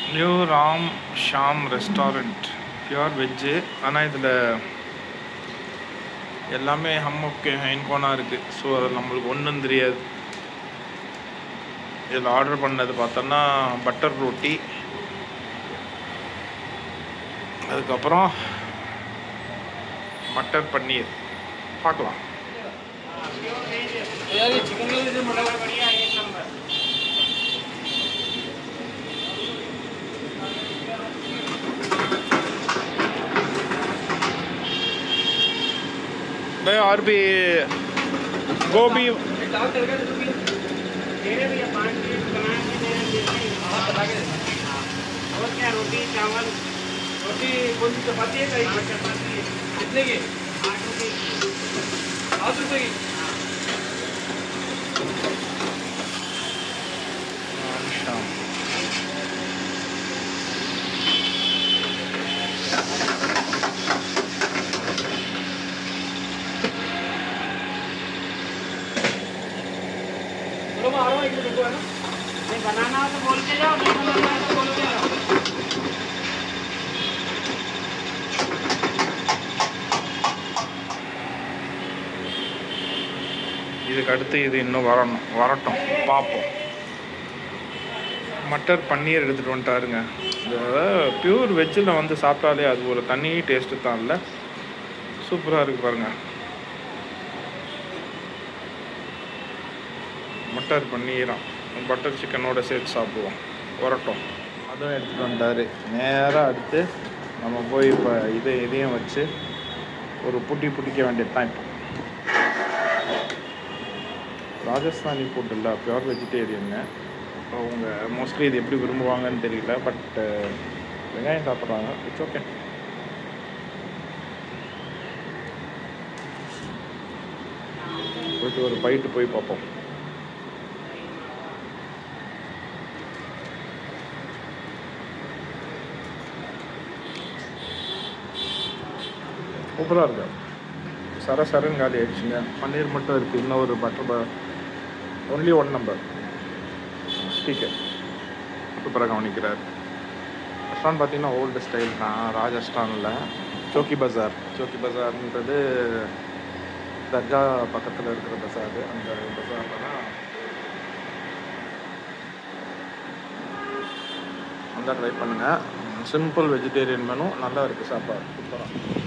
new Ram Sham restaurant pure veg ஆனால் இதில் எல்லாமே ஹம்முக்கு ஹைன்கோனாக இருக்குது ஸோ அது நம்மளுக்கு ஒன்றும் தெரியாது இதில் ஆர்டர் பண்ணது பார்த்தோன்னா பட்டர் ரொட்டி அதுக்கப்புறம் மட்டர் பன்னீர் பார்க்கலாம் यार ये चिकन का भी बड़ा बढ़िया एक नंबर भाई और भी गोभी एक दाल तड़का दे दोगे तेरे भैया पाँच मिनट बना के दे देते हाँ बता के हाँ और क्या रोटी चावल रोटी कौन सी चपाती है कहीं चपाती है कितने की आठ रुपये की आठ रुपये की राम शाम चलो मैं आ रहा हूँ एक मिनट रुको है ना नहीं बनाना हो तो बोल के जाओ नहीं बनाना है तो बोल के जाओ இதுக்கு அடுத்து இது இன்னும் வரணும் வரட்டும் பார்ப்போம் மட்டர் பன்னீர் எடுத்துகிட்டு வந்துட்டாருங்க இந்த பியூர் வெஜ்ஜில் வந்து சாப்பிட்டாலே அது ஒரு தனி டேஸ்ட்டு தான் இல்லை சூப்பராக இருக்கு பாருங்க மட்டர் பன்னீரம் பட்டர் சிக்கனோட சேர்த்து சாப்பிடுவோம் வரட்டும் அதுவும் எடுத்துகிட்டு வந்துட்டாரு நேராக அடுத்து நம்ம போய் இப்போ இதை இதையும் வச்சு ஒரு புட்டி புட்டிக்க வேண்டியது தான் இப்போ ராஜஸ்தானி ஃபுட் இல்லை பியூர் வெஜிடேரியன்னு அவங்க மோஸ்ட்லி இது எப்படி விரும்புவாங்கன்னு தெரியல பட் வெங்காயம் சாப்பிட்றாங்க இட்ஸ் ஓகே போயிட்டு ஒரு பைட்டு போய் பார்ப்போம் சூப்பராக இருக்கு சர சரன்னு காலி ஆயிடுச்சுங்க பன்னீர் மட்டும் இருக்குது இன்னும் ஒரு பட்டர் ஒன்லி ஒன் நம்பர் டீக்கே சூப்பராக கவனிக்கிறார் ரெஸ்டாரண்ட் பார்த்தீங்கன்னா ஓல்டு ஸ்டைல் தான் ராஜஸ்தானில் சோக்கி பஜார் சோக்கி பஜார்ன்றது தர்கா பக்கத்தில் இருக்கிற பஜார் அந்த பஜாரில் தான் வந்தால் ட்ரை பண்ணுங்கள் சிம்பிள் வெஜிடேரியன் மெனு நல்லா இருக்குது சாப்பாடு சூப்பராக